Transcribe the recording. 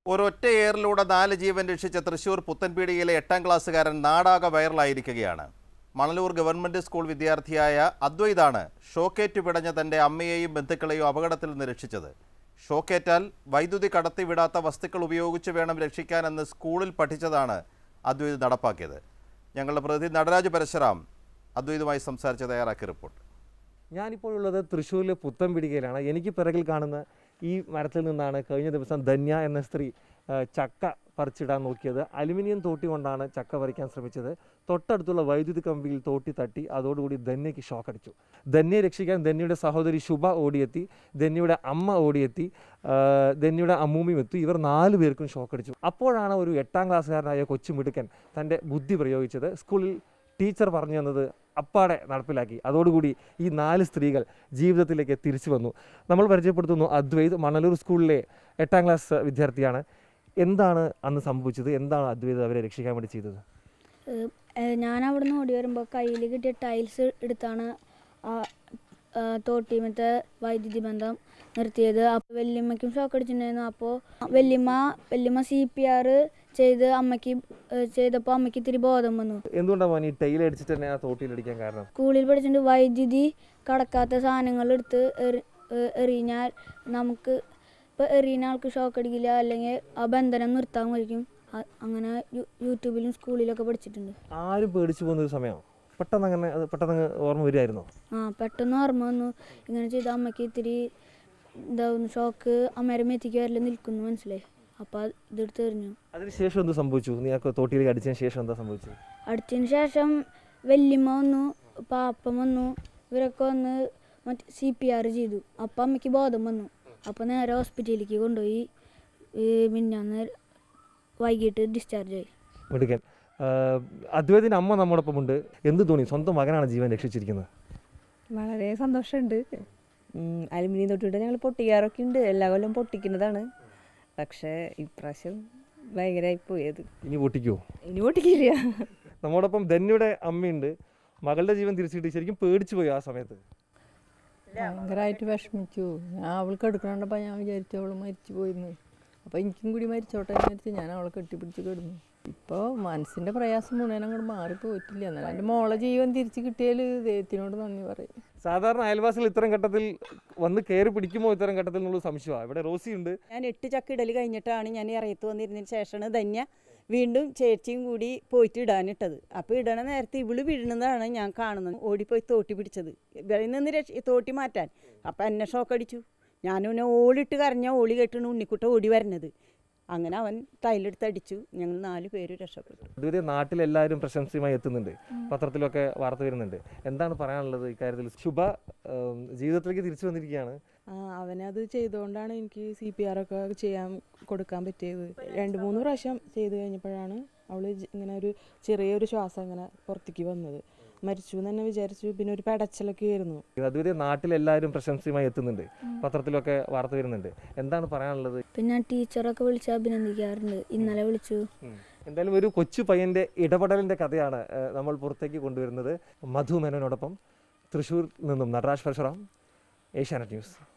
ഒരൊറ്റ എയറിലൂടെ നാല് ജീവൻ രക്ഷിച്ച തൃശൂർ പുത്തൻപീടികയിലെ എട്ടാം ക്ലാസ്സുകാരൻ നാടാകെ വൈറലായിരിക്കുകയാണ് മണലൂർ ഗവൺമെന്റ് സ്കൂൾ വിദ്യാർത്ഥിയായ അദ്വൈതാണ് ഷോക്കേറ്റ് പിടഞ്ഞ തന്റെ അമ്മയെയും ബന്ധുക്കളെയും അപകടത്തിൽ നിന്ന് രക്ഷിച്ചത് ഷോക്കേറ്റാൽ വൈദ്യുതി കടത്തിവിടാത്ത വസ്തുക്കൾ ഉപയോഗിച്ച് വേണം രക്ഷിക്കാനെന്ന് സ്കൂളിൽ പഠിച്ചതാണ് അദ്വൈത് നടപ്പാക്കിയത് ഞങ്ങളുടെ പ്രതിനിധി നടരാജ് പരശുറാം അദ്വൈതുമായി സംസാരിച്ച് തയ്യാറാക്കിയ റിപ്പോർട്ട് ഞാനിപ്പോൾ ഉള്ളത് തൃശ്ശൂരിലെ പുത്തൻപിടികയിലാണ് എനിക്ക് പിറകിൽ കാണുന്ന ഈ മരത്തിൽ നിന്നാണ് കഴിഞ്ഞ ദിവസം ധന്യ എന്ന സ്ത്രീ ആ, ചക്ക പറിച്ചിടാൻ നോക്കിയത് അലുമിനിയം തോട്ടി കൊണ്ടാണ് ചക്ക പറിക്കാൻ ശ്രമിച്ചത് തൊട്ടടുത്തുള്ള വൈദ്യുതി കമ്പിയിൽ തോട്ടി തട്ടി അതോടുകൂടി ധന്യയ്ക്ക് ഷോക്ക് അടിച്ചു ധന്യയെ രക്ഷിക്കാൻ ധന്യയുടെ സഹോദരി ശുഭ ഓടിയെത്തി ധന്യയുടെ അമ്മ ഓടിയെത്തി ആ, ധന്യയുടെ അമ്മൂമ്മയും എത്തി ഇവർ നാല് പേർക്കും ഷോക്ക് അടിച്ചു അപ്പോഴാണ് ഒരു എട്ടാം ക്ലാസ്സുകാരനായ കൊച്ചു മിടുക്കൻ തൻ്റെ ബുദ്ധി പ്രയോഗിച്ചത് സ്കൂളിൽ ടീച്ചർ പറഞ്ഞു തന്നത് അപ്പാടെ നടപ്പിലാക്കി അതോടുകൂടി ഈ നാല് സ്ത്രീകൾ ജീവിതത്തിലേക്ക് തിരിച്ചു വന്നു നമ്മൾ പരിചയപ്പെടുത്തുന്നു അദ്വൈത് മണലൂർ സ്കൂളിലെ എട്ടാം ക്ലാസ് വിദ്യാർത്ഥിയാണ് എന്താണ് അന്ന് സംഭവിച്ചത് എന്താണ് അദ്വൈത് അവരെ രക്ഷിക്കാൻ വേണ്ടി ചെയ്തത് ഏഹ് ഏഹ് ഞാൻ അവിടുന്ന് ഓടി വരുമ്പോൾ കയ്യിൽ കിട്ടിയ ടൈൽസ് എടുത്താണ് ആ ആ തോട്ടിമത്തെ വൈദ്യുതി ബന്ധം നിർത്തിയത് അപ്പോൾ വല്യമ്മയ്ക്കും ഷോക്ക് അടിച്ചിട്ടുണ്ടായിരുന്നു അപ്പോൾ വല്യമ്മ വല്യമ്മ സി പി ആർ ചെയ്ത് അമ്മയ്ക്ക് ഏഹ് ചെയ്തപ്പോൾ അമ്മയ്ക്ക് ഇത്തിരി ബോധം വന്നു എന്തുകൊണ്ടാണ് മോൻ ഈ ടൈൽ അടിച്ചിട്ട് തന്നെ ആ തോട്ടിയിലടിക്കാൻ കാരണം സ്കൂളിൽ പഠിച്ചിട്ട് വൈദ്യുതി കടക്കാത്ത സാധനങ്ങൾ എടുത്ത് എറി ഏഹ് എറിഞ്ഞാൽ നമുക്ക് ഇപ്പോൾ എറിയുന്ന ആൾക്ക് ഷോക്ക് അടിക്കില്ല അല്ലെങ്കിൽ ആ ബന്ധനം നിർത്താൻ കഴിക്കും അ- അങ്ങനെ യു- യൂട്യൂബിലും സ്കൂളിലൊക്കെ പഠിച്ചിട്ടുണ്ട് ആരും പേടിച്ചു പോകുന്ന ഒരു സമയം പെട്ടെന്ന് അങ്ങനെ അത് പെട്ടെന്ന് അങ്ങ് ഓർമ്മ വരുമായിരുന്നോ ആ പെട്ടെന്ന് ഓർമ്മ വന്നു ഇങ്ങനെ ചെയ്ത അമ്മയ്ക്ക് ഇത്തിരി ഇതാവുന്നു ഷോക്ക് അമ്മയുടെ മെത്തിക്ക് വരല് നിൽക്കുന്നു മനസ്സിലായി അപ്പോൾ ഇതെടുത്ത് എറിഞ്ഞു അതിനുശേഷം എന്ത് സംഭവിച്ചു നീ ആ തോട്ടിയിലേക്ക് അടിച്ചതിന് ശേഷം എന്താ സംഭവിച്ചത് അടിച്ചതിന് ശേഷം വല്യമ്മ വന്നു പാപ്പൻ വന്നു ഇവരൊക്കെ വന്ന് മറ്റേ സി പി ആർ ചെയ്തു അപ്പം അമ്മയ്ക്ക് ബോധം വന്നു അപ്പോൾ നേരെ ഹോസ്പിറ്റലിലേക്ക് കൊണ്ടുപോയി ഈ മിന്നാന്ന് വൈകിട്ട് ഡിസ്ചാർജ് ആയി മിടുക്കൻ ആഹ് അദ്വൈതിൻ്റെ അമ്മ നമ്മോടൊപ്പം ഉണ്ട് എന്ത് തോന്നി സ്വന്തം മകനാണ് ജീവൻ രക്ഷിച്ചിരിക്കുന്നത് വളരെ സന്തോഷമുണ്ട് അലുമിനിയം തൊട്ടിട്ട് ഞങ്ങൾ പൊട്ടിക്കാറൊക്കെ ഉണ്ട് എല്ലാ കൊല്ലം പൊട്ടിക്കുന്നതാണ് പക്ഷേ ഇപ്രാവശ്യം ഭയങ്കരമായി പോയത് ഇനി പൊട്ടിക്കുമോ ഇനി പൊട്ടിക്കില്ല നമ്മോടൊപ്പം ധന്യയുടെ അമ്മയുണ്ട് മകളുടെ ജീവൻ തിരിച്ചു കിട്ടി ശരിക്കും പേടിച്ചു പോയി ആ സമയത്ത് ഭയങ്കരമായിട്ട് വിഷമിച്ചു ഞാൻ അവൾക്ക് എടുക്കണണ്ടപ്പോൾ ഞാൻ വിചാരിച്ചു അവൾ മരിച്ചു പോയിരുന്നു അപ്പോൾ എനിക്കും കൂടി മരിച്ചോട്ടെ എന്ന് വിചാരിച്ച് ഞാൻ അവളെ കെട്ടിപ്പിടിച്ച് കിടന്നു ഇപ്പോൾ മനസ്സിൻ്റെ പ്രയാസം മുഴുവൻ അങ്ങോട്ട് മാറിപ്പോയിട്ടില്ല എന്നാലും എൻ്റെ മോളെ ജീവൻ തിരിച്ച് കിട്ടിയാൽ ദൈവത്തിനോട് നന്ദി പറയും സാധാരണ അയൽവാസികൾ ഇത്തരം ഘട്ടത്തിൽ വന്ന് കയറി പിടിക്കുമോ ഇത്തരം ഘട്ടത്തിൽ എന്നുള്ള സംശയമാണ് ഇവിടെ റോസി ഉണ്ട് ഞാൻ എട്ട് ചക്ക ഇടൽ കഴിഞ്ഞിട്ടാണ് ഞാൻ ഇറയത്ത് വന്നിരുന്നതിന് ശേഷമാണ് ധന്യ വീണ്ടും ചേച്ചിയും കൂടി പോയിട്ട് ഇടാനിട്ടത് അപ്പോൾ ഇടണ നേരത്തെ ഇവള് വീഴുന്നതാണ് ഞാൻ കാണുന്നത് ഓടിപ്പോയി തോട്ടി പിടിച്ചത് ഇവരിൽ നിന്ന് രക്ഷ തോട്ടി മാറ്റാൻ അപ്പം എന്നെ ഷോക്ക് അടിച്ചു ഞാനും ഓളിട്ട് കരഞ്ഞ ഓളി കെട്ടണ ഉണ്ണിക്കുട്ട ഓടി വരണത് അങ്ങനെ അവൻ ടൈലെടുത്ത് അടിച്ചു ഞങ്ങൾ നാല് പേര് രക്ഷപ്പെട്ടു ഇതുവരെ നാട്ടിലെല്ലാവരും പ്രശംസയുമായി എത്തുന്നുണ്ട് പത്രത്തിലൊക്കെ വാർത്ത വരുന്നുണ്ട് എന്താണ് പറയാനുള്ളത് ഇക്കാര്യത്തിൽ ശുഭ ഉം, ജീവിതത്തിലേക്ക് തിരിച്ചു വന്നിരിക്കുകയാണ് ആ, അവനത് ചെയ്തുകൊണ്ടാണ് എനിക്ക് സി പി ആർ ഒക്കെ ചെയ്യാൻ കൊടുക്കാൻ പറ്റിയത് രണ്ട് മൂന്ന് പ്രാവശ്യം ചെയ്ത് കഴിഞ്ഞപ്പോഴാണ് അവൾ ഇങ്ങനെ ഒരു ചെറിയൊരു ശ്വാസം ഇങ്ങനെ പുറത്തേക്ക് വന്നത് മരിച്ചു എന്ന് തന്നെ വിചാരിച്ചു പിന്നെ ഒരു പെടച്ചിലൊക്കെ ആയിരുന്നു അതുവരെ നാട്ടിലെല്ലാവരും പ്രശംസയുമായി എത്തുന്നുണ്ട് പത്രത്തിലൊക്കെ വാർത്ത വരുന്നുണ്ട് എന്താണ് പറയാനുള്ളത് പിന്നെ ടീച്ചറൊക്കെ വിളിച്ച് അഭിനന്ദിക്കാറുണ്ട് ഇന്നലെ വിളിച്ചു ഉം. എന്തായാലും ഒരു കൊച്ചു പയ്യന്റെ ഇടപെടലിന്റെ കഥയാണ് ഏഹ്, നമ്മൾ പുറത്തേക്ക് കൊണ്ടുവരുന്നത് മധു മേനോനോടൊപ്പം തൃശ്ശൂർ നിന്നും നടരാജ് പരശുറാം ഏഷ്യാനെറ്റ് ന്യൂസ്